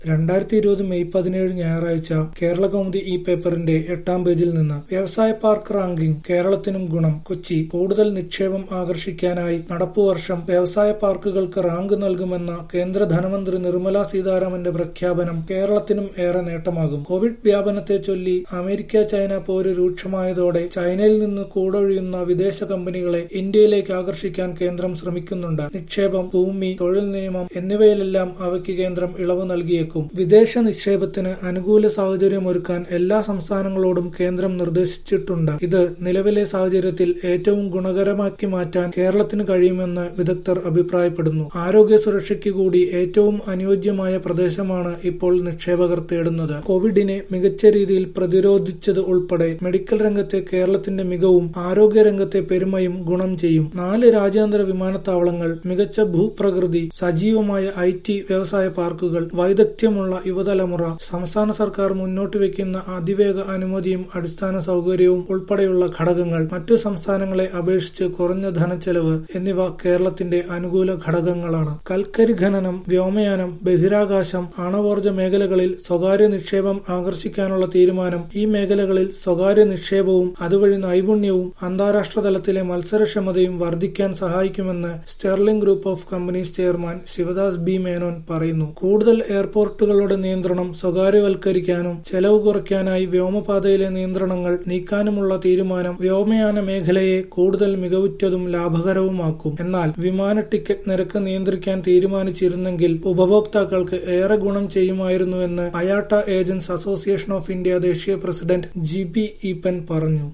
രണ്ടായിരത്തി ഇരുപത് മെയ് പതിനേഴ് ഞായറാഴ്ച കേരളകൗമുദി ഈ പേപ്പറിന്റെ എട്ടാം പേജിൽ നിന്ന് വ്യവസായ പാർക്ക് റാങ്കിംഗ് കേരളത്തിനും ഗുണം കൊച്ചി കൂടുതൽ നിക്ഷേപം ആകർഷിക്കാനായി നടപ്പുവർഷം വ്യവസായ പാർക്കുകൾക്ക് റാങ്ക് നൽകുമെന്ന കേന്ദ്ര ധനമന്ത്രി നിർമ്മല സീതാരാമന്റെ പ്രഖ്യാപനം കേരളത്തിനും ഏറെ നേട്ടമാകും കോവിഡ് വ്യാപനത്തെ ചൊല്ലി അമേരിക്ക ചൈന പോര് രൂക്ഷമായതോടെ ചൈനയിൽ നിന്ന് കൂടൊഴിയുന്ന വിദേശ കമ്പനികളെ ഇന്ത്യയിലേക്ക് ആകർഷിക്കാൻ കേന്ദ്രം ശ്രമിക്കുന്നുണ്ട് നിക്ഷേപം ഭൂമി തൊഴിൽ നിയമം എന്നിവയിലെല്ലാം അവയ്ക്ക് കേന്ദ്രം ഇളവ് നൽകിയേക്കും വിദേശ നിക്ഷേപത്തിന് അനുകൂല സാഹചര്യമൊരുക്കാൻ എല്ലാ സംസ്ഥാനങ്ങളോടും കേന്ദ്രം നിർദ്ദേശിച്ചിട്ടുണ്ട് ഇത് നിലവിലെ സാഹചര്യത്തിൽ ഏറ്റവും ഗുണകരമാക്കി മാറ്റാൻ കേരളത്തിന് കഴിയുമെന്ന് വിദഗ്ധർ അഭിപ്രായപ്പെടുന്നു ആരോഗ്യ സുരക്ഷയ്ക്ക് കൂടി ഏറ്റവും അനുയോജ്യമായ പ്രദേശമാണ് ഇപ്പോൾ നിക്ഷേപകർ തേടുന്നത് കോവിഡിനെ മികച്ച രീതിയിൽ പ്രതിരോധിച്ചത് ഉൾപ്പെടെ മെഡിക്കൽ രംഗത്തെ കേരളത്തിന്റെ മികവും ആരോഗ്യ രംഗത്തെ പെരുമയും ഗുണം ചെയ്യും നാല് രാജ്യാന്തര വിമാനത്താവളങ്ങൾ മികച്ച ഭൂപ്രകൃതി സജീവമായ ഐ ടി വ്യവസായ പാർക്കുകൾ വൈദഗ്ധ്യമുള്ള യുവതലമുറ സംസ്ഥാന സർക്കാർ മുന്നോട്ട് വയ്ക്കുന്ന അതിവേഗ അനുമതിയും അടിസ്ഥാന സൗകര്യവും ഉൾപ്പെടെയുള്ള ഘടകങ്ങൾ മറ്റു സംസ്ഥാനങ്ങളെ അപേക്ഷിച്ച് കുറഞ്ഞ ധനച്ചെലവ് എന്നിവ കേരളത്തിന്റെ അനുകൂല ഘടകങ്ങളാണ് കൽക്കരി ഖനനം വ്യോമയാനം ബഹിരാകാശം ആണവോർജ മേഖലകളിൽ സ്വകാര്യ നിക്ഷേപം ആകർഷിക്കാനുള്ള തീരുമാനം ഈ മേഖലകളിൽ സ്വകാര്യ നിക്ഷേപവും അതുവഴി നൈപുണ്യവും അന്താരാഷ്ട്ര തലത്തിലെ മത്സരക്ഷമതയും വർദ്ധിക്കാൻ സഹായിക്കുമെന്ന് Sterling group of companies chairman Sivadas B Menon പറയുന്നു കൂടുതൽ എയർപോർട്ടുകളുടെ നിയന്ത്രണം സ്വകാര്യവൽക്കരിക്കാനും ചെലവ് കുറയ്ക്കാനായി വ്യോമപാതയിലെ നിയന്ത്രണങ്ങൾ നീക്കാനുമുള്ള തീരുമാനം വ്യോമയാന മേഖലയെ കൂടുതൽ മികവുറ്റതും ലാഭകരവുമാക്കും എന്നാൽ വിമാന ടിക്കറ്റ് നിരക്ക് നിയന്ത്രിക്കാൻ തീരുമാനിച്ചിരുന്നെങ്കിൽ ഉപഭോക്താക്കൾക്ക് ഏറെ ഗുണം ചെയ്യുമായിരുന്നുവെന്ന് IATA agents association of India ദേശീയ പ്രസിഡന്റ് ജി പി ഈപ്പൻ പറഞ്ഞു